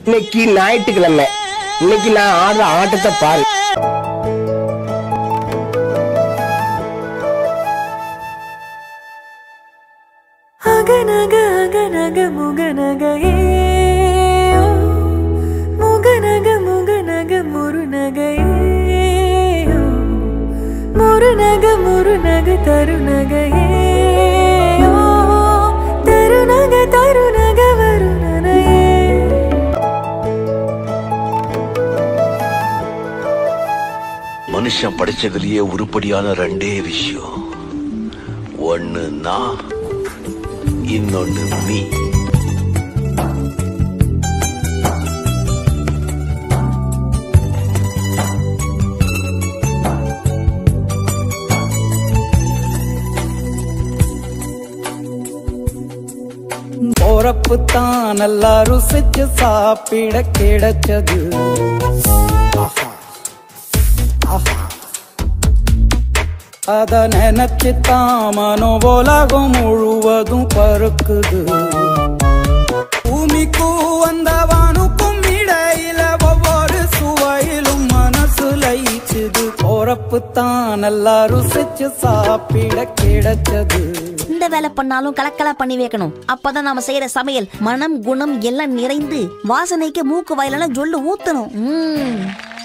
இன்னைக்கு ஞாயிற்றுக்கிழமை இன்னைக்கு நான் ஆடுற ஆட்டத்தை பாரு அகநக அகநக முகநக ஏ ஓ. முகநக முகநக முருநக ஏ ஓ. முருநக முருநக தருநக ஏ ஓ. தருநக தருநக வருணன ஏ மனுஷன் படிச்சதுலயே உருப்படியான ரெண்டே விஷயம் ஒன்னு நான் இன்னொன்னு நீ போறப்பு தான் நல்லா ருசிச்சு சாப்பிட கிடைச்சது ஆஹா. ஆஹா. அத நினைச்சு தான் மனோ உலகம் முழுவதும் பருக்குது பூமிக்கும் அந்த வானுக்கும் இடையில ஒவ்வொரு சுவையிலும் மனசு லயிச்சுது போறப்பு தான் நல்லா ருசிச்சு சாப்பிட கிடைச்சது இந்த வேலை பண்ணாலும் கலக்கலா பண்ணி வைக்கணும் அப்பதான் நாம செய்யற சமையல் மனம் குணம் எல்லாம் நிறைந்து வாசனைக்கு மூக்கு வாயிலான ஜொல்லு ஊத்தணும் ம்ம்.